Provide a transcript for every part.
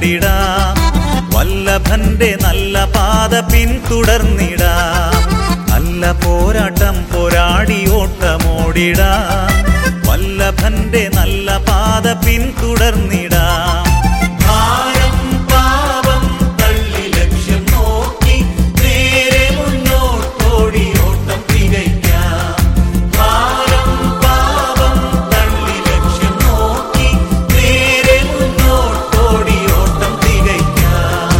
ഓട്ടമോടിടാം വല്ലഭന്റെ നല്ല പാത പിന്തുടർന്നിടാം നല്ല പോരാട്ടം പോരാടി ഓട്ടമോടിടാം വല്ലഭന്റെ നല്ല പാത പിന്തുടർന്നിടാം ഭാരം പാപം തള്ളി ലക്ഷ്യം നോക്കി നേരെ മുന്നോട്ടോടി ഓട്ടം തികയ്ക്കാം ഭാരം പാപം തള്ളി ലക്ഷ്യം നോക്കി നേരെ മുന്നോട്ടോടി ഓട്ടം തികയ്ക്കാം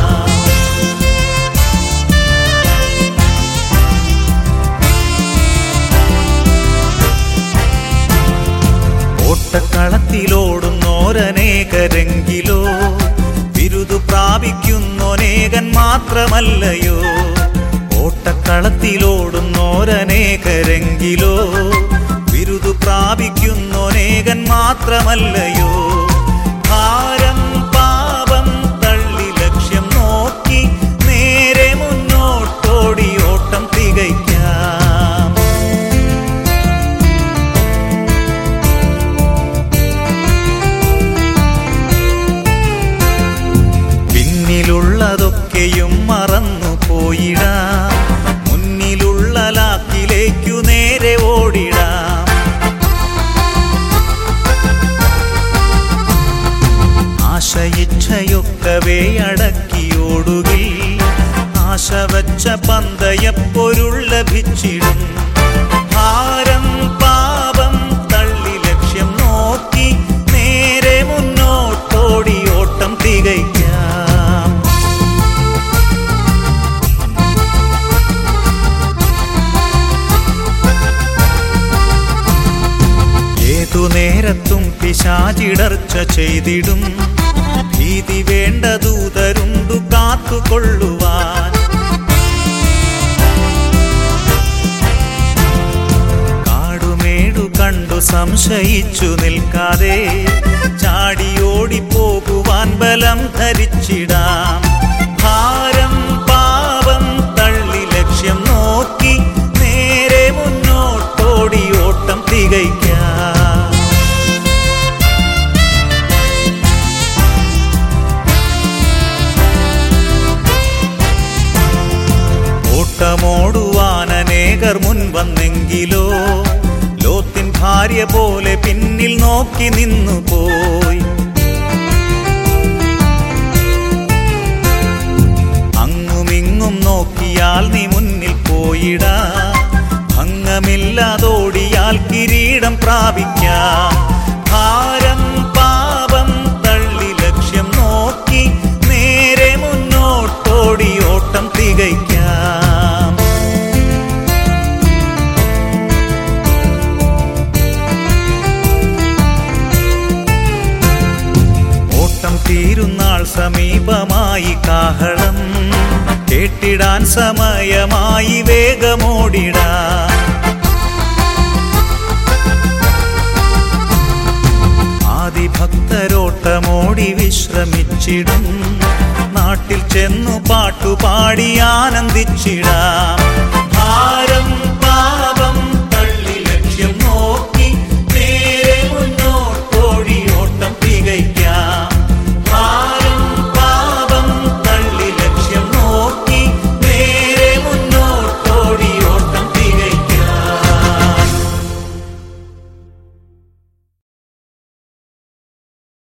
ഓട്ടക്കളത്തിലോടുന്നോരനേകരെങ്കിലോ ബിരുദു പ്രാപിക്കുന്നോനേകൻ മാത്രമല്ലയോ ഓട്ടക്കളത്തിലോടുന്നോരനേകരെങ്കിലോ ബിരുദു പ്രാപിക്കുന്നോനേകൻ മാത്രമല്ലയോ ഭാരം പാപം തള്ളി ലക്ഷ്യം നോക്കി നേരെ മുന്നോട്ടോടി ഓട്ടം തികയ്ക്കാം പിന്നിലുള്ളതൊക്കെയും മറന്നു പോയിടാം മുന്നിലുള്ള ലാക്കിലേക്കു നേരെ ഓടിടാം ആശയിച്ഛയൊക്കവേ അടക്കിയോടുകിൽ ആശ വച്ച പന്തയപ്പൊരുൾ ലഭിച്ചിടും ഭാരം പാപം തള്ളി ലക്ഷ്യം നോക്കി നേരെ മുന്നോട്ടോടി ഓട്ടം തികയ്ക്കാം ഏതു നേരത്തും പിശാചിടർച്ച ചെയ്തിടും ഭീതി വേണ്ട ദൂതരുണ്ടു കാത്തുകൊള്ളുവാൻ കാടുമേടു കണ്ടു സംശയിച്ചു നിൽക്കാതെ ചാടിയോടി പോകുവാൻ ബലം ധരിച്ചിടാം ഭാരം പാപം തള്ളി ലക്ഷ്യം നോക്കി നേരെ മുന്നോട്ടോടി ഓട്ടം തികയ്ക്കാം ഓട്ടമോടുവാൻ അനേകർ മുൻവന്നെങ്കിലോ ലോത്തിൻ ഭാര്യ പോലെ പിന്നിൽ നോക്കി നിന്നു പോയി അങ്ങുമിങ്ങും നോക്കിയാൽ നീ മുന്നിൽ പോയിടാ ഭംഗമില്ലാതോടിയാൽ കിരീടം പ്രാപിക്കാം ഭാരം പാപം തള്ളി ലക്ഷ്യം നോക്കി നേരെ മുന്നോട്ടോടി ഓട്ടം തികയ്ക്കാം ഓട്ടം തീരുന്നാൾ സമീപമായി കാഹളം കേട്ടിടാൻ സമയമായി വേഗമോടിടാം ആദിഭക്തരോട്ടമോടി വിശ്രമിച്ചിടും നാട്ടിൽ ചെന്നു പാട്ടുപാടി ആനന്ദിച്ചിടാം